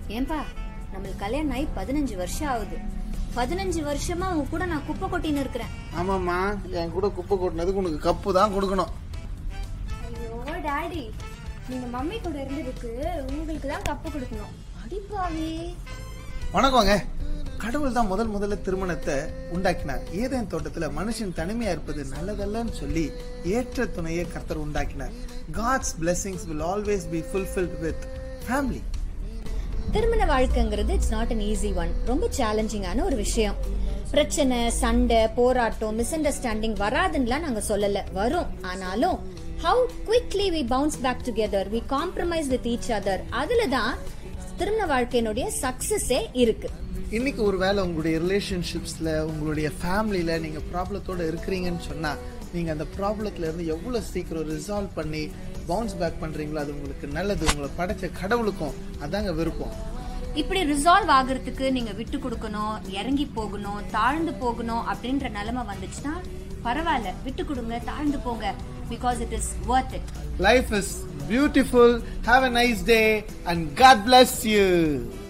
ஏன்பா நம்மளுக்கு கல்யாணம் ஆகி பதினஞ்சு வருஷம் ஆகுது பதினஞ்சு வருஷமா உன் கூட நான் குப்பை கொட்டின்னு இருக்கிறேன் ஆமாம்மா என் கூட குப்பை கொட்டினதுக்கு உனக்கு கப்பு தான் கொடுக்கணும் ஐயோ டாடி நீங்க மம்மி கூட இருந்ததுக்கு உங்களுக்கு தான் கப்பு கொடுக்கணும் அடிப்பாவி வணக்கங்க கடவுள் தான் முதல் முதல்ல திருமணத்தை உண்டாக்கினார் ஏதேன் தோட்டத்துல மனுஷன் தனிமையா இருப்பது நல்லதல்லன்னு சொல்லி ஏற்ற துணையை கர்த்தர் உண்டாக்கினார் God's blessings will always be fulfilled with family திருமண வாழ்க்கைங்கிறது it's not an easy one ரொம்ப சேலஞ்சிங்கான ஒரு விஷயம் பிரச்சனை சண்டை போராட்டம் மிஸ் அண்டர்ஸ்டாண்டிங் வராதுன்னுலாம் நாங்க சொல்லல வரும் ஆனாலும் how quickly we bounce back together we compromise with each other அதுல தான் திருமண வாழ்க்கையினுடைய சக்சஸே இருக்கு இன்னைக்கு ஒருவேளை உங்களுடைய ரிலேஷன்ஷிப்ஸ்ல உங்களுடைய ஃபேமிலியில நீங்க ப்ராப்ளத்தோட இருக்கிறீங்கன்னு சொன்னா நீங்க அந்த ப்ராப்ளத்துல இருந்து எவ்வளவு சீக்கிரம் ரிசால்வ் பண்ணி பவுன்ஸ் பேக் பண்றீங்களோ அது உங்களுக்கு நல்லது உங்களை படைச்ச கடவுளுக்கும் அதாங்க விருப்பம் இப்படி ரிசால்வ் ஆகுறதுக்கு நீங்க விட்டு கொடுக்கணும் இறங்கி போகணும் தாழ்ந்து போகணும் அப்படின்ற நிலைமை வந்துச்சுன்னா பரவாயில்ல விட்டு கொடுங்க தாழ்ந்து போங்க because it is worth it Life is beautiful. Have a nice day and God bless you.